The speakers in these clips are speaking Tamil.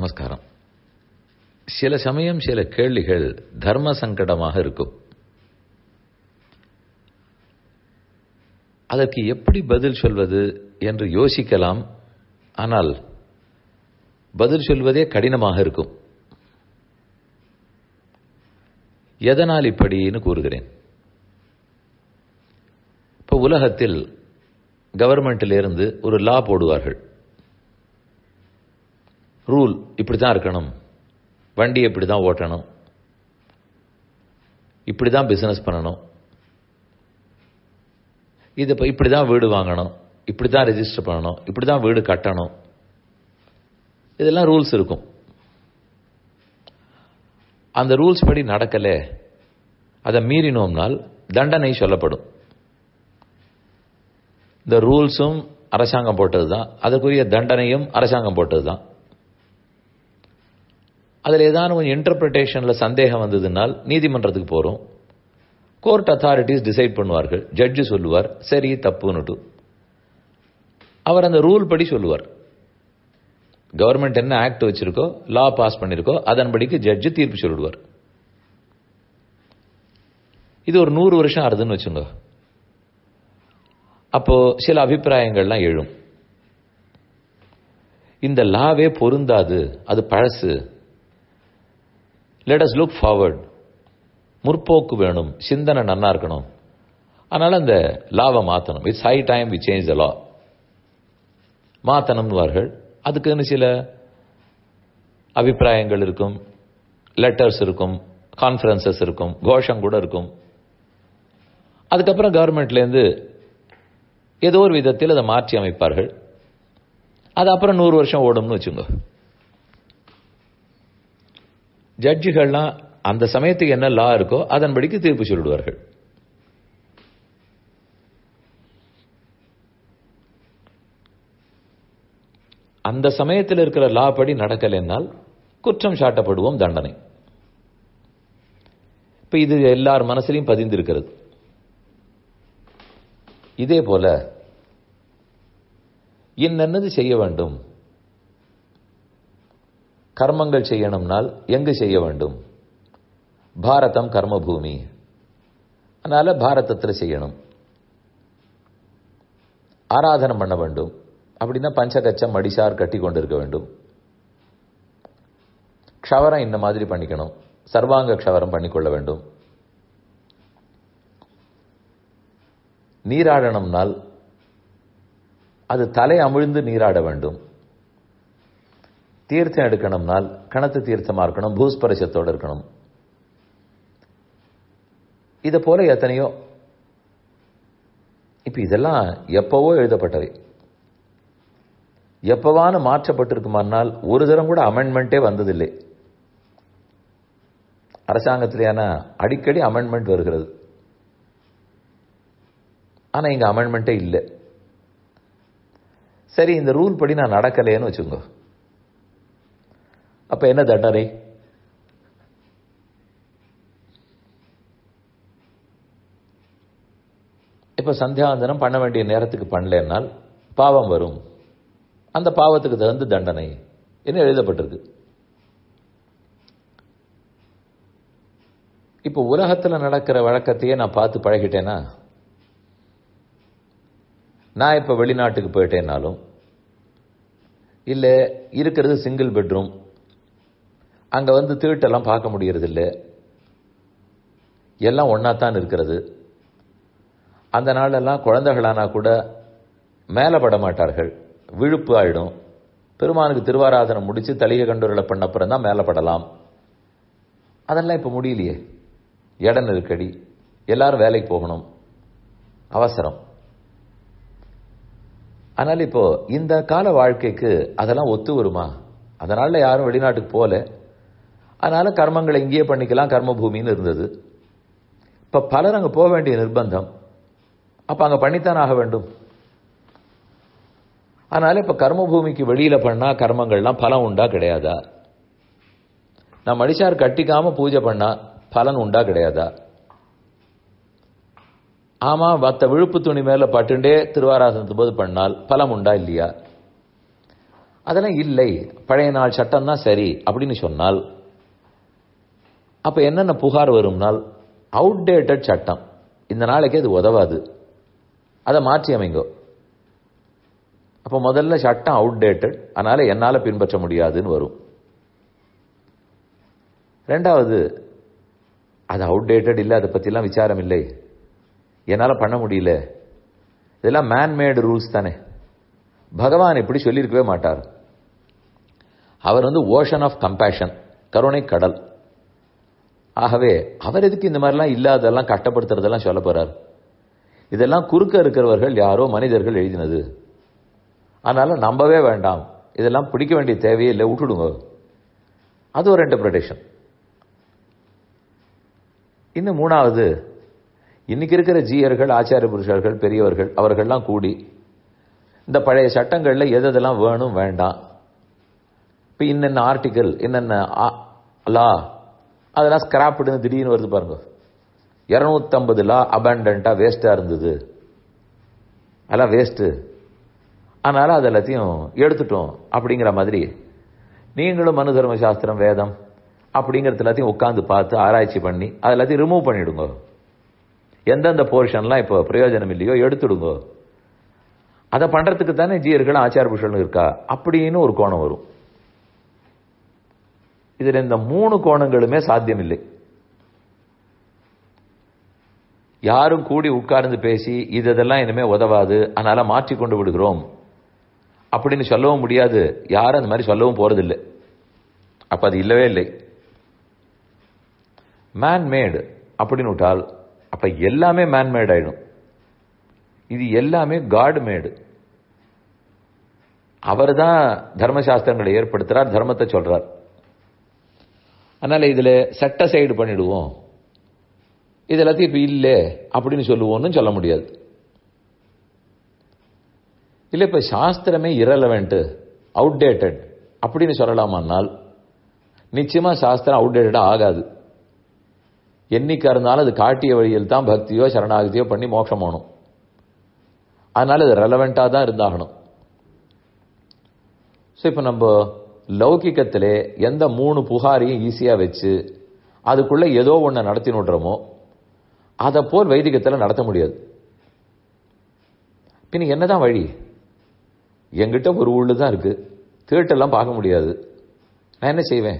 நமஸ்காரம் சில சமயம் சில கேள்விகள் தர்ம சங்கடமாக இருக்கும் அதற்கு எப்படி பதில் சொல்வது என்று யோசிக்கலாம் ஆனால் பதில் சொல்வதே கடினமாக இருக்கும் எதனால் இப்படின்னு கூறுகிறேன் இப்போ உலகத்தில் கவர்மெண்ட்டிலிருந்து ஒரு லா போடுவார்கள் ரூல் இப்படி தான் இருக்கணும் வண்டி இப்படி தான் ஓட்டணும் இப்படி தான் பிஸ்னஸ் பண்ணணும் இது இப்போ இப்படி தான் வீடு வாங்கணும் இப்படி தான் ரெஜிஸ்டர் பண்ணணும் இப்படி தான் வீடு கட்டணும் இதெல்லாம் ரூல்ஸ் இருக்கும் அந்த ரூல்ஸ் படி நடக்கலை அதை மீறினோம்னால் தண்டனை சொல்லப்படும் இந்த ரூல்ஸும் அரசாங்கம் போட்டது தான் அதற்குரிய தண்டனையும் அரசாங்கம் போட்டது தான் அதில் ஏதாவது கொஞ்சம் இன்டர்பிரிட்டேஷனில் சந்தேகம் வந்ததுனால் நீதிமன்றத்துக்கு போகிறோம் கோர்ட் அத்தாரிட்டிஸ் டிசைட் பண்ணுவார்கள் ஜட்ஜு சொல்லுவார் சரி தப்புன்னுட்டு அவர் அந்த ரூல் படி சொல்லுவார் கவர்மெண்ட் என்ன ஆக்ட் வச்சிருக்கோ லா பாஸ் பண்ணிருக்கோ அதன்படிக்கு ஜட்ஜு தீர்ப்பு சொல்லிடுவார் இது ஒரு நூறு வருஷம் ஆறுதுன்னு வச்சுங்க அப்போ சில அபிப்பிராயங்கள்லாம் எழும் இந்த லாவே பொருந்தாது அது பழசு லெட் அஸ் லுக் ஃபார்வர்ட் முற்போக்கு வேணும் சிந்தனை நன்னா இருக்கணும் அதனால அந்த லாவை மாற்றணும் it's high time we change the law மாற்றணும்வார்கள் அதுக்குன்னு சில அபிப்பிராயங்கள் இருக்கும் லெட்டர்ஸ் இருக்கும் கான்ஃபரன்சஸ் இருக்கும் கோஷம் கூட இருக்கும் அதுக்கப்புறம் கவர்மெண்ட்லேருந்து ஏதோ ஒரு விதத்தில் அதை மாற்றி அமைப்பார்கள் அது அப்புறம் நூறு வருஷம் ஓடும்னு வச்சுங்க ஜட்ஜுகள்லாம் அந்த சமயத்துக்கு என்ன லா இருக்கோ அதன்படிக்கு தீர்ப்பு சொல்லிடுவார்கள் அந்த சமயத்தில் இருக்கிற லா படி நடக்கலைன்னால் குற்றம் சாட்டப்படுவோம் தண்டனை இப்ப இது எல்லார் மனசிலையும் பதிந்திருக்கிறது இதே போல இன்னென்னது செய்ய வேண்டும் கர்மங்கள் செய்யணும்னால் எங்கு செய்ய வேண்டும் பாரதம் கர்மபூமி அதனால பாரதத்தில் செய்யணும் ஆராதனம் பண்ண வேண்டும் அப்படின்னா பஞ்சகச்சம் மடிசார் கட்டி கொண்டிருக்க வேண்டும் க்ஷவரம் இந்த மாதிரி பண்ணிக்கணும் சர்வாங்க க்ஷவரம் பண்ணிக்கொள்ள வேண்டும் நீராடணும்னால் அது தலை அமிழ்ந்து நீராட வேண்டும் தீர்த்தம் எடுக்கணும்னால் கணத்து தீர்த்தமா இருக்கணும் பூஸ்பரிசத்தோடு இருக்கணும் இதை போல எத்தனையோ இப்ப இதெல்லாம் எப்பவோ எழுதப்பட்டவை எப்பவான மாற்றப்பட்டிருக்குமானால் ஒரு தரம் கூட அமெண்ட்மெண்ட்டே வந்ததில்லை அரசாங்கத்திலேயான அடிக்கடி அமெண்ட்மெண்ட் வருகிறது ஆனா இங்க அமெண்ட்மெண்ட்டே இல்லை சரி இந்த ரூல் படி நான் நடக்கலைன்னு வச்சுக்கோ அப்ப என்ன தண்டனை இப்ப சந்தியாவந்தனம் பண்ண வேண்டிய நேரத்துக்கு பண்ணலன்னால் பாவம் வரும் அந்த பாவத்துக்கு தகுந்த தண்டனை என்ன எழுதப்பட்டிருக்கு இப்போ உலகத்தில் நடக்கிற வழக்கத்தையே நான் பார்த்து பழகிட்டேன்னா நான் இப்போ வெளிநாட்டுக்கு போயிட்டேன்னாலும் இல்லை இருக்கிறது சிங்கிள் பெட்ரூம் அங்கே வந்து தீட்டெல்லாம் பார்க்க முடியறதில்ல எல்லாம் ஒன்றா தான் இருக்கிறது அந்த நாளெல்லாம் குழந்தைகளானா கூட மேலே பட மாட்டார்கள் விழுப்பு ஆயிடும் பெருமானுக்கு திருவாராதனம் முடிச்சு தலிகை கண்டுரலை பண்ண அப்புறம் தான் மேலே படலாம் அதெல்லாம் இப்போ முடியலையே இட நெருக்கடி எல்லாரும் வேலைக்கு போகணும் அவசரம் ஆனால் இப்போ இந்த கால வாழ்க்கைக்கு அதெல்லாம் ஒத்து வருமா அதனால யாரும் வெளிநாட்டுக்கு போல அதனால கர்மங்களை இங்கேயே பண்ணிக்கலாம் கர்ம பூமின்னு இருந்தது இப்ப பலர் அங்க போக வேண்டிய நிர்பந்தம் அப்ப அங்க பண்ணித்தான் ஆக வேண்டும் அதனால இப்ப கர்ம பூமிக்கு வெளியில பண்ணா கர்மங்கள்லாம் பலம் உண்டா கிடையாதா நான் மடிசார் கட்டிக்காம பூஜை பண்ணா பலன் உண்டா கிடையாதா ஆமா மத்த விழுப்பு துணி மேல பட்டுண்டே திருவாராசனத்து போது பண்ணால் பலம் உண்டா இல்லையா அதெல்லாம் இல்லை பழைய நாள் சட்டம் தான் சரி அப்படின்னு சொன்னால் அப்ப என்னென்ன புகார் வரும்னால் அவுடேட்டட் சட்டம் இந்த நாளைக்கு அது உதவாது அதை மாற்றி அமைங்கோ அப்போ முதல்ல சட்டம் அவுடேட்டட் அதனால என்னால் பின்பற்ற முடியாதுன்னு வரும் ரெண்டாவது அது அவுடேட்டட் இல்லை அதை பற்றிலாம் விசாரம் இல்லை என்னால் பண்ண முடியல இதெல்லாம் மேன்மேடு ரூல்ஸ் தானே பகவான் இப்படி சொல்லியிருக்கவே மாட்டார் அவர் வந்து ஓஷன் ஆஃப் கம்பேஷன் கருணை கடல் ஆகவே அவர் எதுக்கு இந்த மாதிரிலாம் இல்லாததெல்லாம் கஷ்டப்படுத்துறதெல்லாம் சொல்ல போறார் இதெல்லாம் குறுக்க இருக்கிறவர்கள் யாரோ மனிதர்கள் எழுதினது அதனால நம்பவே வேண்டாம் இதெல்லாம் பிடிக்க வேண்டிய தேவையே இல்லை விட்டுடுங்க அது ஒரு இன்டர்பிரேஷன் இன்னும் மூணாவது இன்னைக்கு இருக்கிற ஜீயர்கள் ஆச்சாரிய புருஷர்கள் பெரியவர்கள் அவர்கள்லாம் கூடி இந்த பழைய சட்டங்கள்ல எது எதெல்லாம் வேணும் வேண்டாம் இப்போ இன்னென்ன ஆர்டிக்கல் என்னென்ன லா அதெல்லாம் ஸ்கிராப்டுன்னு திடீர்னு வருது பாருங்க இரநூத்தம்பது லா அபண்டண்டா வேஸ்டா இருந்தது அதெல்லாம் வேஸ்ட்டு அதனால அது எல்லாத்தையும் எடுத்துட்டோம் அப்படிங்கிற மாதிரி நீங்களும் மனு தர்ம சாஸ்திரம் வேதம் அப்படிங்கிறது எல்லாத்தையும் உட்காந்து பார்த்து ஆராய்ச்சி பண்ணி அது எல்லாத்தையும் ரிமூவ் பண்ணிடுங்க எந்தெந்த போர்ஷன்லாம் இப்போ பிரயோஜனம் இல்லையோ எடுத்துடுங்க அதை பண்றதுக்கு தானே ஜீயர்கள் ஆச்சார புருஷன் இருக்கா அப்படின்னு ஒரு கோணம் வரும் இதுல இந்த மூணு கோணங்களுமே சாத்தியம் இல்லை யாரும் கூடி உட்கார்ந்து பேசி இது இதெல்லாம் இனிமே உதவாது அதனால மாற்றி கொண்டு விடுகிறோம் அப்படின்னு சொல்லவும் முடியாது யாரும் அந்த மாதிரி சொல்லவும் போறதில்லை அப்ப அது இல்லவே இல்லை மேன்மேடு அப்படின்னு விட்டால் அப்ப எல்லாமே மேன்மேட் ஆயிடும் இது எல்லாமே காட் மேடு அவர் தான் தர்மசாஸ்திரங்களை ஏற்படுத்துறார் தர்மத்தை சொல்றார் அதனால இதுல சட்ட சைடு பண்ணிடுவோம் இது எல்லாத்தையும் இப்ப இல்லை அப்படின்னு சொல்லுவோம்னு சொல்ல முடியாது இல்ல இப்ப சாஸ்திரமே இரலவெண்ட் அவுடேட்டட் அப்படின்னு சொல்லலாமானால் நிச்சயமா சாஸ்திரம் அவுடேட்டடா ஆகாது என்னைக்கா இருந்தாலும் அது காட்டிய வழியில் தான் பக்தியோ சரணாகதியோ பண்ணி மோட்சம் போகணும் அதனால இது ரெலவெண்ட்டாக தான் இருந்தாகணும் ஸோ இப்போ நம்ம லௌகிக்கத்திலே எந்த மூணு புகாரையும் ஈஸியாக வச்சு அதுக்குள்ள ஏதோ ஒன்று நடத்தி விடுறோமோ அதை போல் வைதிகத்தில் நடத்த முடியாது பின்ன என்னதான் வழி என்கிட்ட ஒரு உள்ளு தான் இருக்கு தேட்டெல்லாம் பார்க்க முடியாது நான் என்ன செய்வேன்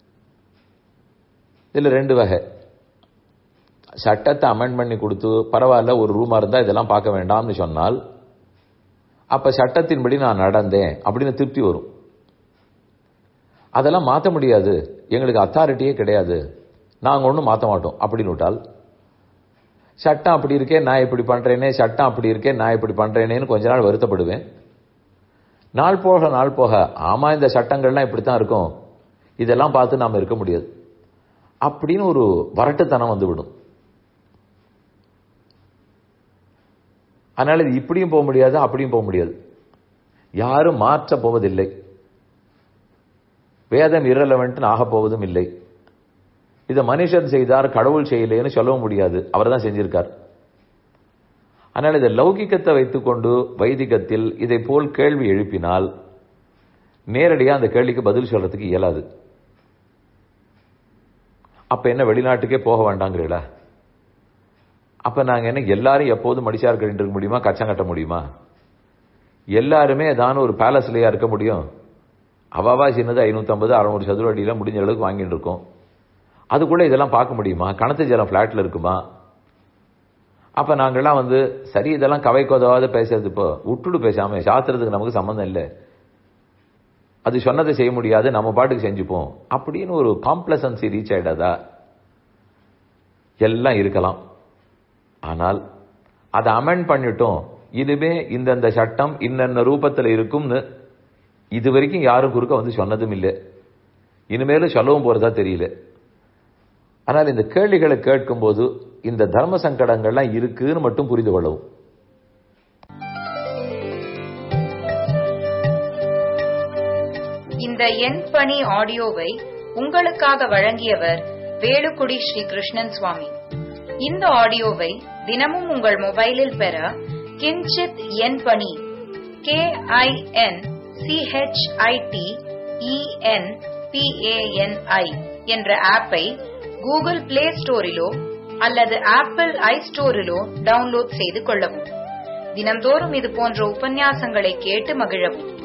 இதில் ரெண்டு வகை சட்டத்தை அமெண்ட் பண்ணி கொடுத்து பரவாயில்ல ஒரு ரூமா இருந்தால் இதெல்லாம் பார்க்க வேண்டாம்னு சொன்னால் அப்ப சட்டத்தின்படி நான் நடந்தேன் அப்படின்னு திருப்தி வரும் அதெல்லாம் மாற்ற முடியாது எங்களுக்கு அத்தாரிட்டியே கிடையாது நாங்கள் ஒன்றும் மாற்ற மாட்டோம் அப்படின்னு விட்டால் சட்டம் அப்படி இருக்கே நான் இப்படி பண்றேனே சட்டம் அப்படி இருக்கே நான் இப்படி பண்றேனேன்னு கொஞ்ச நாள் வருத்தப்படுவேன் நாள் போக நாள் போக ஆமா இந்த சட்டங்கள்லாம் இப்படித்தான் இருக்கும் இதெல்லாம் பார்த்து நாம இருக்க முடியாது அப்படின்னு ஒரு வரட்டுத்தனம் வந்துவிடும் அதனால இது இப்படியும் போக முடியாது அப்படியும் போக முடியாது யாரும் மாற்ற போவதில்லை வேதம் இரலவென்ட் ஆக போவதும் இல்லை இதை மனுஷன் செய்தார் கடவுள் செய்யலைன்னு சொல்லவும் முடியாது அவர் தான் செஞ்சிருக்கார் ஆனால் இதை லௌகிக்கத்தை வைத்துக்கொண்டு வைதிகத்தில் இதை போல் கேள்வி எழுப்பினால் நேரடியாக அந்த கேள்விக்கு பதில் சொல்றதுக்கு இயலாது அப்ப என்ன வெளிநாட்டுக்கே போக வேண்டாங்கிறீங்களா அப்ப நாங்க என்ன எல்லாரும் எப்போதும் மடிசார் கட்டிட்டு இருக்க முடியுமா கச்சம் கட்ட முடியுமா எல்லாருமே ஏதான ஒரு பேலஸ்லயா இருக்க முடியும் அவாவா சின்னது ஐநூத்தம்பது அறுநூறு சதுர அடியில முடிஞ்ச அளவுக்கு வாங்கிட்டு இருக்கோம் அதுக்குள்ள இதெல்லாம் பார்க்க முடியுமா கணத்து ஜலம் பிளாட்ல இருக்குமா அப்ப நாங்கெல்லாம் வந்து சரி இதெல்லாம் கவை கொதவாத பேசுறது இப்போ விட்டுடு பேசாம சாஸ்திரத்துக்கு நமக்கு சம்மந்தம் இல்லை அது சொன்னதை செய்ய முடியாது நம்ம பாட்டுக்கு செஞ்சுப்போம் அப்படின்னு ஒரு காம்ப்ளசன்சி ரீச் ஆயிடாதா எல்லாம் இருக்கலாம் ஆனால் அதை அமெண்ட் பண்ணிட்டோம் இதுவே இந்தந்த சட்டம் இன்னென்ன ரூபத்தில் இருக்கும்னு இது வரைக்கும் யாரும் குறுக்க வந்து சொன்னதும் இல்லை இனிமேலும் சொல்லவும் போறதா தெரியல ஆனால் இந்த கேள்விகளை கேட்கும்போது இந்த தர்ம சங்கடங்கள்லாம் இருக்குன்னு மட்டும் புரிந்து கொள்ளவும் இந்த எண் பணி ஆடியோவை உங்களுக்காக வழங்கியவர் வேலுக்குடி ஸ்ரீ கிருஷ்ணன் சுவாமி இந்த ஆடியோவை தினமும் உங்கள் மொபைலில் பெற கிஞ்சித் எண் பணி கே ஐ என் சிஹெச்ஐடி இஎன் பிஏஎன்ஐ என்ற ஆப்பை கூகுள் பிளே ஸ்டோரிலோ அல்லது ஆப்பிள் ஐ ஸ்டோரிலோ டவுன்லோட் செய்து கொள்ளவும் தினம்தோறும் இது போன்ற உபன்யாசங்களை கேட்டு மகிழவும்